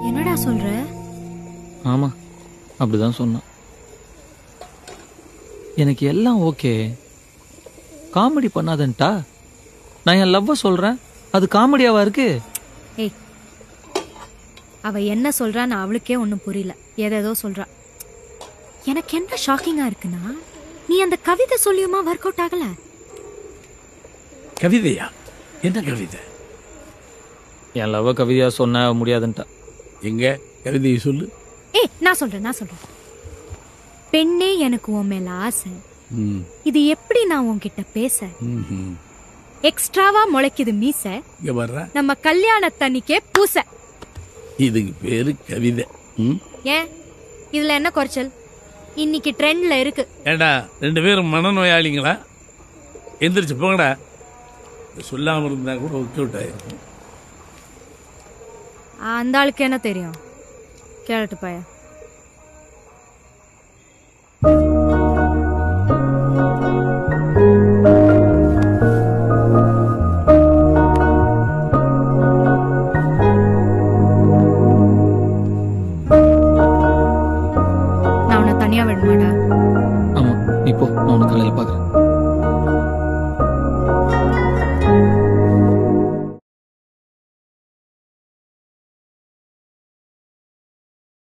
என்னடா சொல்ற ஆமா அப்படிதான் சொன்னான் எனக்கு எல்லாம் ஓகே காமெடி பண்ணாதன்ட்டா நான் என் லவ்வ சொல்றேன் அது காமெடியாவா இருக்கு ஏய் அவ என்ன சொல்றான்னு அவளுக்கே ஒன்றும் புரியல ஏதேதோ சொல்றா எனக்கு என்ன ஷாக்கிங்கா இருக்குன்னா நீ அந்த கவிதை சொல்லியுமா ஒர்க் அவுட் ஆகல கவிதையா என்ன கவிதை என் லவ்வ கவிதையா சொன்ன முடியாதுன்ட்டா எங்க கவிதையை சொல்லு ஏய் நான் சொல்றேன் நான் சொல்றேன் பெண்ணே எனக்கு உன் மேல ஆசை ம், இது எப்படி நான் உன்கிட்ட பேச ம், ம். எக்ஸ்ட்ராவா முளைக்குது மீச இங்க வர்ற நம்ம கல்யாணத்தன்னிக்கே பூச இதுக்கு பேரு கவிதை ம்? ஏன் இதுல என்ன குறைச்சல் இன்னைக்கு ட்ரெண்ட்ல இருக்கு ஏண்டா ரெண்டு பேரும் மனநோயாளிங்களா எந்திரிச்சு போங்கடா சொல்லாம இருந்தா கூட ஒர்க் அவுட் ஆயிருக்கும் அந்த ஆளுக்கு என்ன தெரியும் கேளட்டு பையன்